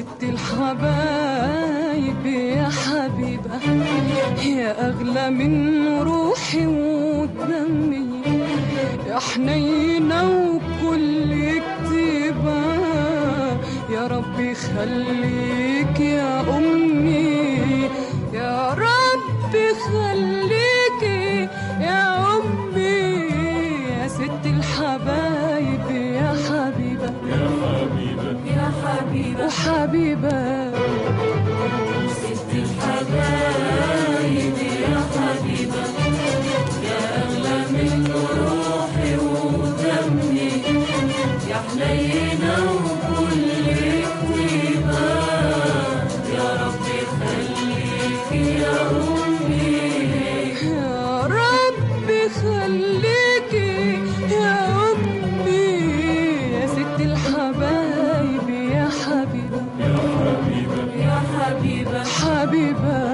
ست الحبايب يا حبيبة يا أغلى من روحي ودمي يا حنينة وكل كتيبة يا ربي خليك يا أمي يا ربي خليك يا أمي يا ست الحبايب يا حبيبة يا حبيبة يا حبيبة وحبيبة ست الحبايب يا حبيبة يا أغلى من روحي ودمي يا حنينة وكل كتيبة يا ربي خليك يا أمي يا ربي خليكي يا أمي يا ست الحبايب يا حبيبة يا حبيبة يا حبيبة حبيبة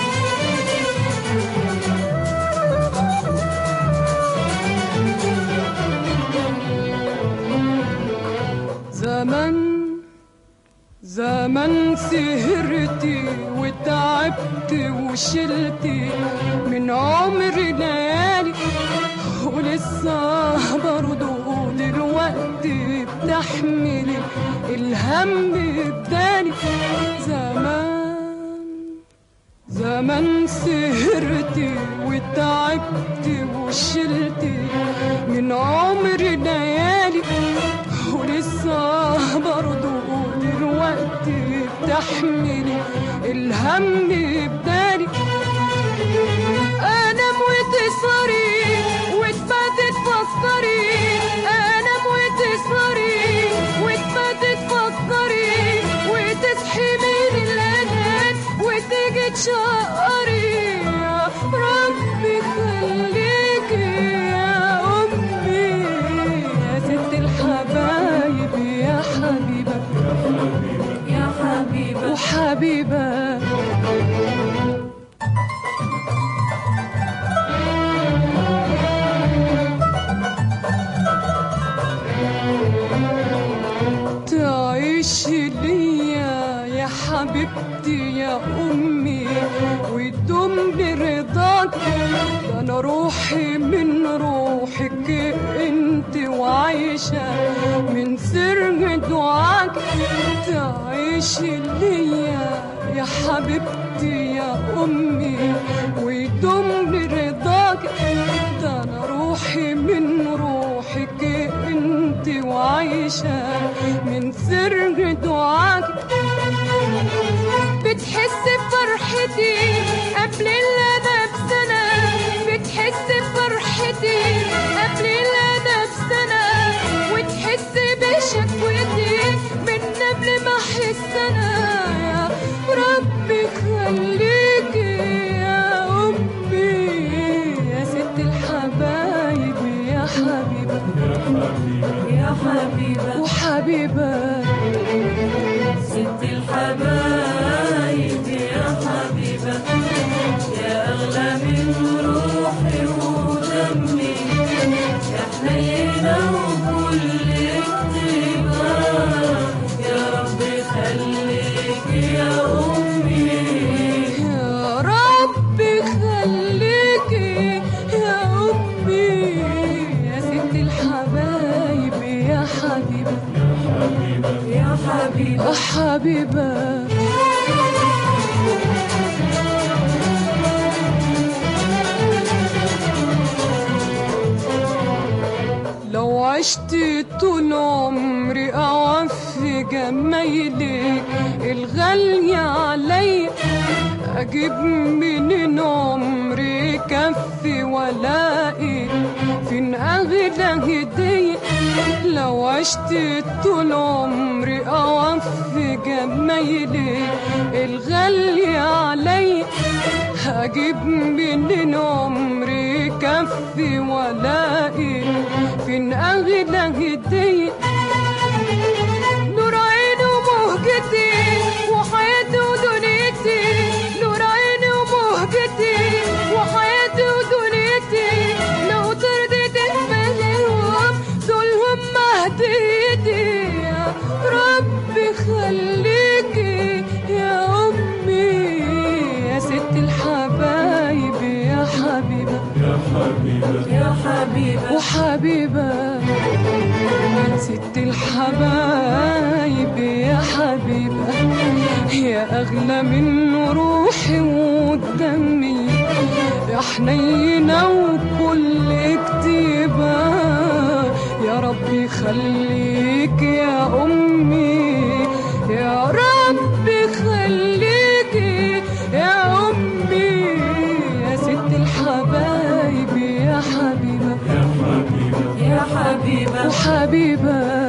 زمن زمن سهرتي وتعبت وشلتي من عمري ليالي ولسه برضه دلوقتي بتحملي الهم بدالي زمان زمان سهرتي وتعبت وشلتي من عمري ليالي ولسه برضه دلوقتي بتحملي الهم بدالي انام وتسهري وتباتي تفكري انام وتسهري وتباتي تفكري وتصحي من الليل وتيجي تشقري يا ربي خليكي يا امي يا ست الحبايب يا حبيبه يا حبيبة وحبيبه تعيش ليا يا حبيبتي يا أمي ويدوم برضاك ده أنا روحي من روحك أنت وعايشة من سر دعاك تعيش ليا يا حبيبتي يا أمي ويدوم برضاك ده أنا روحي من روحك انت وعايشة من سر دعاك بتحس بفرحتي قبل اللي انا بسنة بتحس بفرحتي قبل اللي انا بسنة وتحس بشكوتي من قبل ما احس انا يا ربي خليكي يا امي يا ست الحبايب يا حبيبه يا حبيبة يا حبيبة وحبيبه ست الحبايب يا حبيبة يا أغلى من روحي ودمي يا حنينة وكل كتيبة يا ربي خليك يا أمي يا ربي خليكي يا أمي يا ست الحبايب يا حبيبة يا حبيبة يا حبيبة لو عشت طول عمري أوفي جمايلي الغالية علي أجيب منين عمري كفي ولاقي فين أغلى هدية لو عشت طول عمري أوفي جمايلي الغالية علي هجيب منين عمري كفي ولاقي فين أغلى هدية نور عيني ومهجتي وحياتي ودنيتي نور عيني ومهجتي وحياتي ودنيتي لو ترضيت الملاهم دول هم هديتي يا ربي خليكي حبيبة يا أغلى من روحي ودمي يا حنينة وكل كتيبة يا ربي خليك يا أمي يا ربي خليكي يا أمي يا ست الحبايب يا حبيبة يا حبيبة وحبيبة